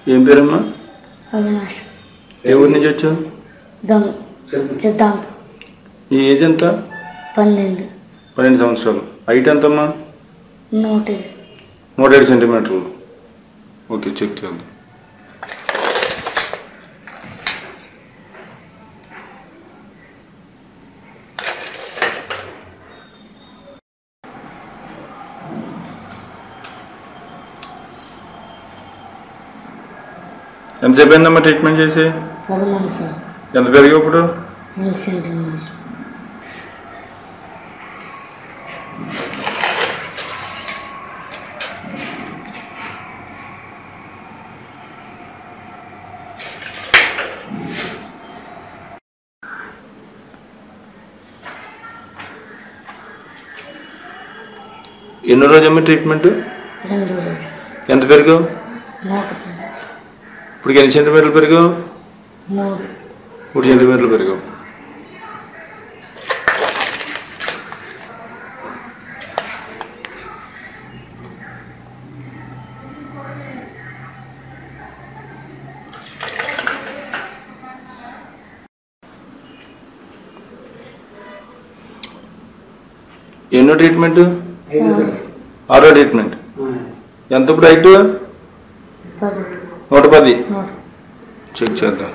ఏం పేరమ్మా అవినాష్ ఏ ఊరి నుంచి వచ్చావు దొంగ సిద్ధాంతం ఈ ఏజ్ ఎంత పన్నెండు పన్నెండు సంవత్సరాలు హైట్ ఎంతమ్మా నూట ఏడు నూట ఏడు సెంటీమీటర్లు ఓకే చెక్ చేద్దాం ఎంతసేపు అయిందమ్మా ట్రీట్మెంట్ చేసి పదమూడు సార్ ఎంత పెరిగావు ఇప్పుడు రెండు సెంటీమీటర్ ఎన్నో రోజమ్మా ట్రీట్మెంట్ రెండు రోజులు ఎంత పెరిగావు నూట పది ఇప్పుడు ఎన్ని సెంటీమీటర్లు పెరిగావు మూడు మూడు సెంటీమీటర్లు పెరిగావు ఎన్నో ట్రీట్మెంట్ ఆరో ట్రీట్మెంట్ ఎంత ఇప్పుడు హైట్ పది నూట పది నూట చెక్ చేద్దాం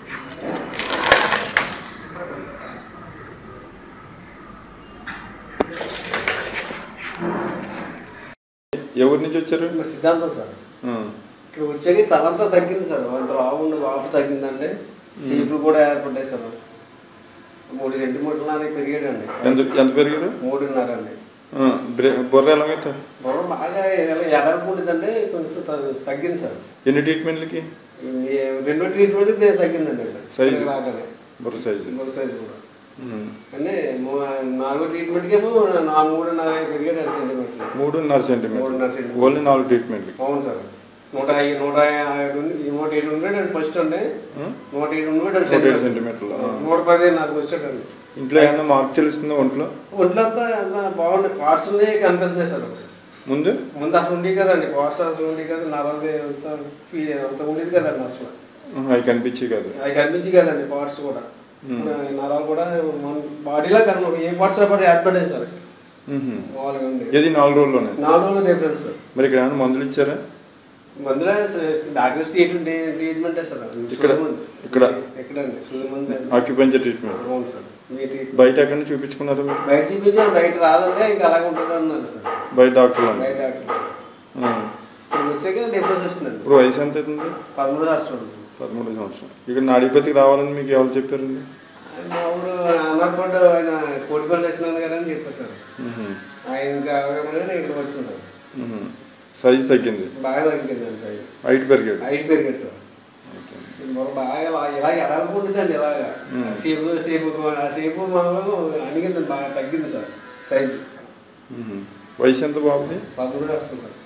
ఎవరి నుంచి వచ్చారు సిద్ధాంతం సార్ ఆ, ఇక్కడ వచ్చాక తలంతా తగ్గింది సార్ అంత రావుండి వాపు తగ్గిందండి సీట్లు కూడా ఏర్పడ్డాయి సార్ మూడు సెంటీమీటర్లు అనేది పెరిగాడండి ఎంత ఎంత పెరిగారు మూడున్నర అండి ఆ, బ్రే- బుర్ర ఎలాగైతే బొమ్మ బాగా ఎడలపూడిదండి కొంచెం త- తగ్గింది సార్ ఎన్ని ట్రీట్మెంట్లకి ఈ రెండో ట్రీట్మెంట్ తగ్గిందండి ఇక్కడ. సైజు? ఇక్కడ రాగానే బుర్ర సైజు మూడు సైజు కూడా ఉమ్. అంటే మూ- నాలుగో ట్రీట్మెంట్కి ఏమో నా మూడున్నర పెరిగాడు సెంటీమీటర్లు మూడున్నర సెంటీమీటర్ మూడున్నర సెంటీమీటర్. ఓన్లీ నాలుగు ట్రీట్మెంట్లకి అవును సార్ నూట ఐదు నూట ఐదు ఉంది. ఈ నూట ఏడు ఉండేది అండి ఫస్ట్ అండి ఆ? నూట ఏడు ఉండేది నూట ఏడు సెంటీమీటర్లు ఆ. నూట పది నాకు వచ్చాడండి ఇంట్లో ఏమన్నా మార్పు తెలుస్తుందా ఒంట్లో ఒంట్లో అంతా అంతా బాగుంది పార్ట్స్ ఉన్నాయి కనిపిస్తున్నాయి సార్ ముందు ముందు అసలు ఉండేవి కదండి పార్ట్స్ అసలు ఉండేవి కదా నలభై అంత ఫీ- అంత ఉండేది కదండి అసలు ఆ, అవి కనిపించి కాదు అవి కనిపించి కదండి పార్ట్స్ కూడా Hmm. ఈ నరాలు కూడా మన బాడీలో కనుక ఏ పార్ట్స్ కూడా ఏర్పడ్డాయి సార్ ఉహు. మామూలుగా ఉంది ఇది నాలుగు రోజుల్లోనే నాలుగు రోజులు డిఫరెన్స్ సార్ మరి ఇక్కడ ఏమైనా మందులు ఇచ్చారా మందులో డాక్టర్ ట్రీట్మెంట్ ట్రీట్మెంటే సార్ ఇక్కడ? ఇక్కడ? ఎక్కడండి సులమంది ఆక్యుపెంచర్ ట్రీట్మెంట్ అవును సార్ మీ ట్రీట్మెంట్ బయట ఎక్కడ చూపించుకున్నారా మీరు బయట చూపించాను బయట రాదంటే ఇంకా అలాగే ఉంటుంది అన్నారు సార్ బయట డాక్టర్లు బయట డాక్టర్ ఆ. ఇప్పుడు వచ్చాక డిఫరెన్స్ వస్తుందండి ఇప్పుడు వయసు ఎంత అవుతుంది పదమూడు రాష్ట్రం పదమూడు సంవత్సరం ఇక్కడ నాడిపతికి రావాలని మీకు ఎవరు చెప్పారండి మా ఊరు అన్నపడ్డ ఆయన కోటిపల్లి వేసినాను కదా అని చెప్పారు సార్ ఉహు. ఆయన ఇంకా అవగానే నేను ఇక్కడికి వచ్చింది సార్ ఉహు. సైజు తగ్గింది బాగా తగ్గింది అండి సైజ్ హైట్ పెరిగాడు హైట్ పెరిగాడు సార్ మొన్న బాగా ఇలా ఇలా ఎలాగుంటుందండి ఇలాగా Hmm. సేపు సేపు ఆ సేపు మనలో అడిగింది బాగా తగ్గింది సార్ సైజు ఉహు. వయసు ఎంత బాబుది పదమూడు వస్తుంది సార్